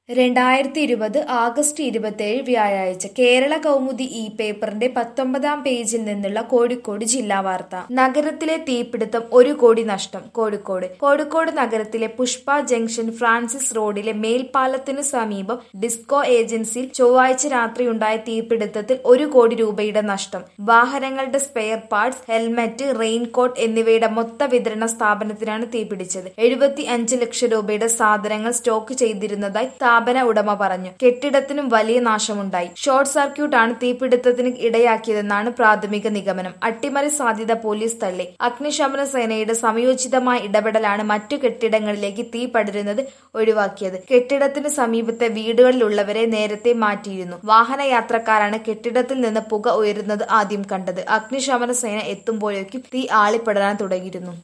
രണ്ടായിരത്തി ഇരുപത് ആഗസ്റ്റ് ഇരുപത്തിയേഴ് വ്യാഴാഴ്ച കേരള കൗമുദി ഈ പേപ്പറിന്റെ പത്തൊമ്പതാം പേജിൽ നിന്നുള്ള കോഴിക്കോട് ജില്ലാ വാർത്ത നഗരത്തിലെ തീപിടുത്തം ഒരു കോടി നഷ്ടം കോഴിക്കോട് കോഴിക്കോട് നഗരത്തിലെ പുഷ്പ ജംഗ്ഷൻ ഫ്രാൻസിസ് റോഡിലെ മേൽപ്പാലത്തിനു സമീപം ഡിസ്കോ ഏജൻസിയിൽ ചൊവ്വാഴ്ച രാത്രിയുണ്ടായ തീപിടുത്തത്തിൽ ഒരു കോടി രൂപയുടെ നഷ്ടം വാഹനങ്ങളുടെ സ്പെയർ പാർട്സ് ഹെൽമറ്റ് റെയിൻകോട്ട് എന്നിവയുടെ മൊത്ത വിതരണ സ്ഥാപനത്തിനാണ് തീപിടിച്ചത് എഴുപത്തി അഞ്ച് ലക്ഷം രൂപയുടെ സാധനങ്ങൾ സ്റ്റോക്ക് ചെയ്തിരുന്നതായി സ്ഥാപന ഉടമ പറഞ്ഞു കെട്ടിടത്തിനും വലിയ നാശമുണ്ടായി ഷോർട്ട് സർക്യൂട്ടാണ് തീപിടുത്തത്തിന് ഇടയാക്കിയതെന്നാണ് പ്രാഥമിക നിഗമനം അട്ടിമറി സാധ്യത പോലീസ് തള്ളി അഗ്നിശമന സേനയുടെ സമയോചിതമായ ഇടപെടലാണ് മറ്റു കെട്ടിടങ്ങളിലേക്ക് തീ പടരുന്നത് ഒഴിവാക്കിയത് കെട്ടിടത്തിന് സമീപത്തെ വീടുകളിലുള്ളവരെ നേരത്തെ മാറ്റിയിരുന്നു വാഹനയാത്രക്കാരാണ് കെട്ടിടത്തിൽ നിന്ന് പുക ഉയരുന്നത് ആദ്യം കണ്ടത് അഗ്നിശമന സേന എത്തുമ്പോഴേക്കും തീ ആളിപ്പടരാൻ തുടങ്ങിയിരുന്നു